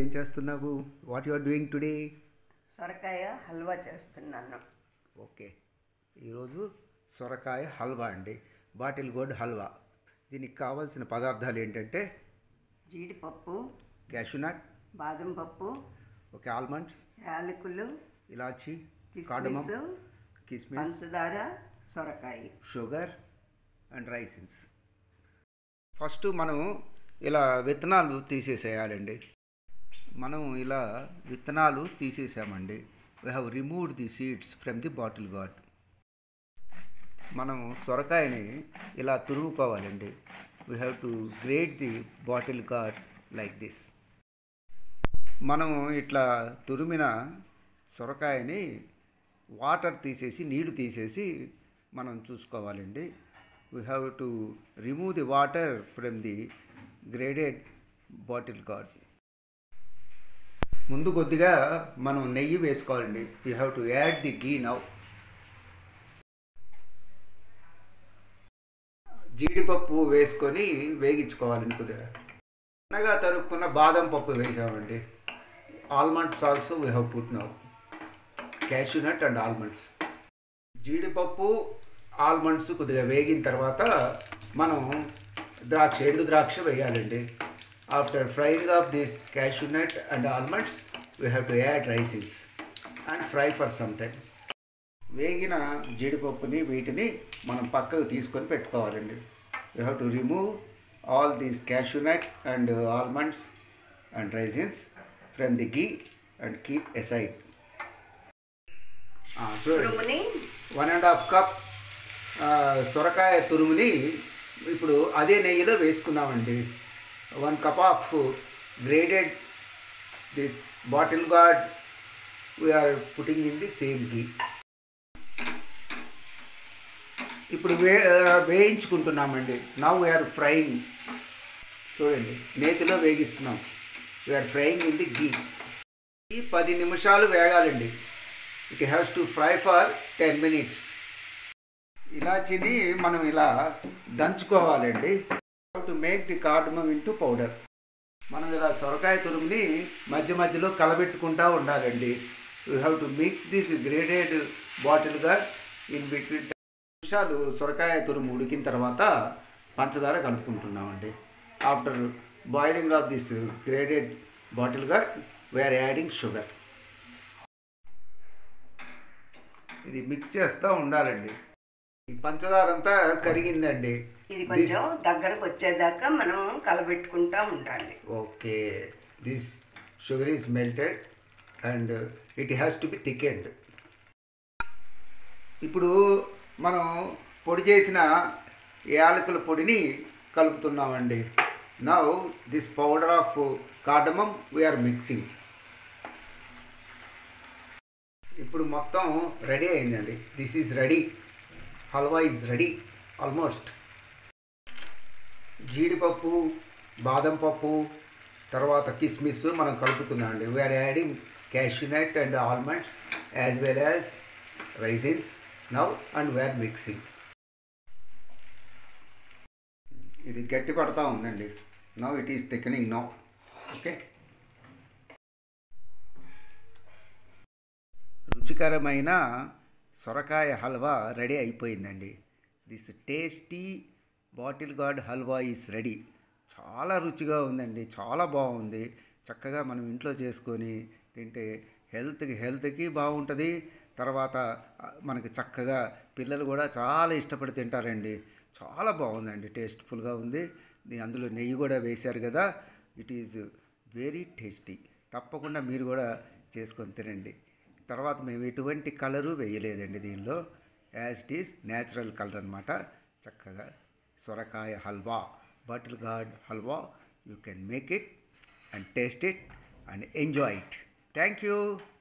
చేస్తున్నావు what you are doing today సొరకాయ హల్వా చేస్తున్నాను ఓకే ఈరోజు సొరకాయ హల్వా అండి బాటిల్ గోడ్ హల్వా దీనికి కావాల్సిన పదార్థాలు ఏంటంటే జీడిపప్పు క్యాషునట్ బాదం పప్పు ఓకే ఆల్మండ్స్ యాలకులు ఇలాచి కాడమం కిస్మిస్ కిస్మిస్ పంచదార సొరకాయ షుగర్ అండ్ రైసిన్స్ ఫస్ట్ మనం ఇలా విత్తనాలు తీసేసేయాలండి మనం ఇలా విత్తనాలు తీసేసామండి we have removed the seeds from the bottle gourd మనం సొరకాయని ఇలా తురుముకోవాలండి we have to grate the bottle gourd like this మనం ఇట్లా తురిమిన సొరకాయని వాటర్ తీసేసి నీళ్లు తీసేసి మనం చూసుకోవాలండి we have to remove the water from the graded bottle gourd ముందు కొద్దిగా మనం నెయ్యి వేసుకోవాలండి we have to add the ghee now జీడిపప్పు వేసుకొని వేగించుకోవాలండి కొద్దిగా సన్నగా తరుక్కున్న బాదం పప్పు వేసామండి almonds also we have put now cashewnut and almonds జీడిపప్పు ఆల్మండ్స్ కొద్దిగా వేగిన తర్వాత మనం ద్రాక్ష ఎండు ద్రాక్ష వేయాలండి after frying of this cashewnut and almonds we have to add raisins and fry for some time వేగిన జీడిపప్పుని వీటిని మనం పక్కకు తీసుకొని పెట్టుకోవాలండి you have to remove all these cashewnut and almonds and raisins from the ghee and keep aside చూడండి తురుముని one and half cup సొరకాయ తురుముని ఇప్పుడు అదే నెయ్యిలో వేసుకున్నామండి one cup of graded this bottle gourd we are putting in the same ghee ఇప్పుడు వే వేయించుకుంటున్నామండి నవ్ వీఆర్ ఫ్రైయింగ్ చూడండి నేతిలో వేగిస్తున్నాం we are frying in the ghee ఈ పది నిమిషాలు వేగాలండి it has to fry for ten minutes ఇలాచిని మనం ఇలా దంచుకోవాలండి to make the cardamom into powder మనం ఇలా సొరకాయ తురుముని మధ్య మధ్యలో కలబెట్టుకుంటూ ఉండాలండి you have to mix this graded బాటిల్గా ఇన్ బిట్వీన్ నిమిషాలు సొరకాయ తురుము ఉడికిన తర్వాత పంచదార కలుపుకుంటున్నామండి after boiling of this graded బాటిల్గా వీఆర్ యాడింగ్ షుగర్ ఇది మిక్స్ చేస్తూ ఉండాలండి ఈ పంచదార అంతా కరిగిందండి ఇది కొంచెం దగ్గరకు వచ్చేదాకా మనం కలబెట్టుకుంటా ఉండాలి okay this sugar is melted and it has to be thickened ఇప్పుడు మనం పొడి చేసిన యాలకుల పొడిని కలుపుతున్నామండి now this powder of cardamom we are mixing ఇప్పుడు మొత్తం రెడీ అయిందండి this is ready halwa is ready almost జీడిపప్పు బాదం పప్పు తర్వాత కిస్మిస్ మనం కలుపుతున్నాం అండి we are adding cashewnut and almonds as well as raisins now and we are mixing ఇది గట్టి పడతా ఉందండి now it is thickening now okay రుచికరమైన సొరకాయ హల్వా రెడీ అయిపోయిందండి this tasty bottle gourd halwa is ready చాలా రుచిగా ఉందండి చాలా బాగుంది చక్కగా మనం ఇంట్లో చేసుకొని తింటే హెల్త్కి హెల్త్కి బాగుంటుంది తర్వాత ఆ, మనకి చక్కగా పిల్లలు కూడా చాలా ఇష్టపడి తింటారండి చాలా బాగుందండి టేస్ట్ఫుల్గా ఉంది దీ- అందులో నెయ్యి కూడా వేశారు కదా ఇట్ ఈజ్ వెరీ టేస్టీ తప్పకుండా మీరు కూడా చేసుకొని తినండి తర్వాత మేము ఎటువంటి కలరు వేయలేదండి దీనిలో as it is natural colour అనమాట చక్కగా సొరకాయ halwa bottle gourd halwa you can make it and taste it and enjoy it thank you